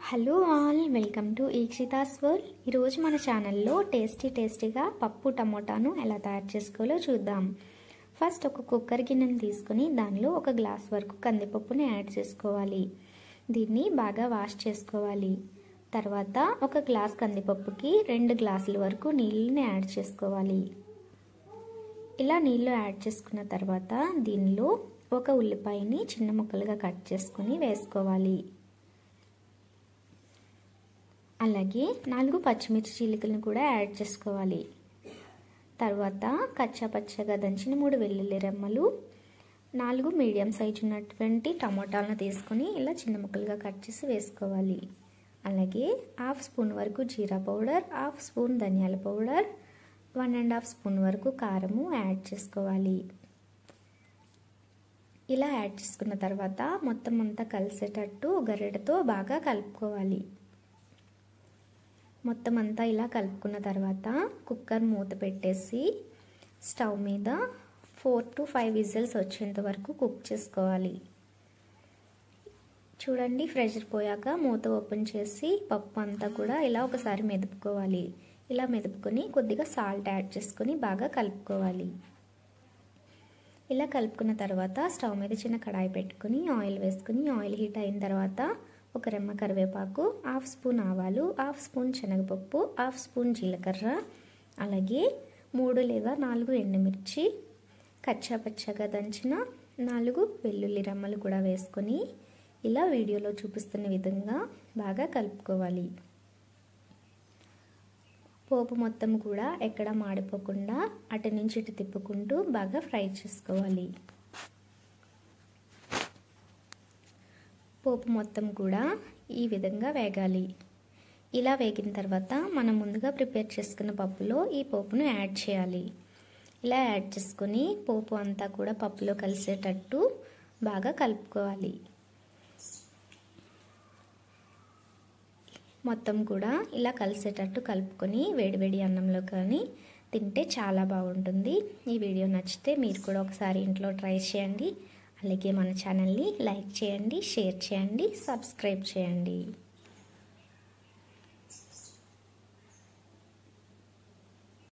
hello all welcome to Eekshitha's world ఈరోజు మన ఛానల్లో టేస్టీ టేస్టీగా పప్పు టమోటాను ఎలా తయారు చేసుకోవాలో చూద్దాం ఫస్ట్ ఒక కుక్కర్ గిన్నెను తీసుకుని దానిలో ఒక గ్లాస్ వరకు కందిపప్పుని యాడ్ చేసుకోవాలి దీన్ని బాగా వాష్ చేసుకోవాలి తర్వాత ఒక గ్లాస్ కందిపప్పుకి రెండు గ్లాసుల వరకు నీళ్ళని యాడ్ చేసుకోవాలి ఇలా నీళ్ళు యాడ్ చేసుకున్న తర్వాత దీనిలో ఒక ఉల్లిపాయని చిన్న ముక్కలుగా కట్ చేసుకుని వేసుకోవాలి అలాగే నాలుగు పచ్చిమిర్చి చీలికలను కూడా యాడ్ చేసుకోవాలి తర్వాత కచ్చా పచ్చగా దంచిన మూడు వెల్లుల్లి రెమ్మలు నాలుగు మీడియం సైజు ఉన్నటువంటి టమోటాలను తీసుకొని ఇలా చిన్న ముక్కలుగా కట్ చేసి వేసుకోవాలి అలాగే హాఫ్ స్పూన్ వరకు జీరా పౌడర్ హాఫ్ స్పూన్ ధనియాల powder one and half spoon వరకు కారము యాడ్ చేసుకోవాలి ఇలా యాడ్ చేసుకున్న తర్వాత మొత్తం అంతా కలిసేటట్టు గరిటతో బాగా కలుపుకోవాలి మొత్తం అంతా ఇలా కలుపుకున్న తర్వాత కుక్కర్ మూత పెట్టేసి స్టవ్ మీద ఫోర్ టు ఫైవ్ విజిల్స్ వచ్చేంత వరకు కుక్ చేసుకోవాలి చూడండి ప్రెషర్ పోయాక మూత ఓపెన్ చేసి పప్పు అంతా కూడా ఇలా ఒకసారి మెదుపుకోవాలి ఇలా మెదుపుకొని కొద్దిగా సాల్ట్ యాడ్ చేసుకొని బాగా కలుపుకోవాలి ఇలా కలుపుకున్న తర్వాత స్టవ్ మీద చిన్న కడాయి పెట్టుకుని ఆయిల్ వేసుకుని ఆయిల్ హీట్ అయిన తర్వాత ఒక రెమ్మ కరివేపాకు హాఫ్ స్పూన్ ఆవాలు హాఫ్ స్పూన్ శనగపప్పు హాఫ్ స్పూన్ జీలకర్ర అలాగే మూడు లేదా నాలుగు ఎండుమిర్చి కచ్చా పచ్చగా దంచిన నాలుగు వెల్లుల్లి రెమ్మలు కూడా వేసుకొని ఇలా వీడియోలో చూపిస్తున్న విధంగా బాగా కలుపుకోవాలి పోపు మొత్తం కూడా ఎక్కడ మాడిపోకుండా అటు నుంచి ఇటు తిప్పుకుంటూ బాగా ఫ్రై చేసుకోవాలి పోపు మొత్తం కూడా ఈ విధంగా వేగాలి ఇలా వేగిన తర్వాత మనం ముందుగా ప్రిపేర్ చేసుకున్న పప్పులో ఈ పోపును యాడ్ చేయాలి ఇలా యాడ్ చేసుకొని పోపు అంతా కూడా పప్పులో కలిసేటట్టు బాగా కలుపుకోవాలి మొత్తం కూడా ఇలా కలిసేటట్టు కలుపుకొని వేడివేడి అన్నంలో కానీ తింటే చాలా బాగుంటుంది ఈ వీడియో నచ్చితే మీరు కూడా ఒకసారి ఇంట్లో ట్రై చేయండి అలాగే మన ఛానల్ని లైక్ చేయండి షేర్ చేయండి సబ్స్క్రైబ్ చేయండి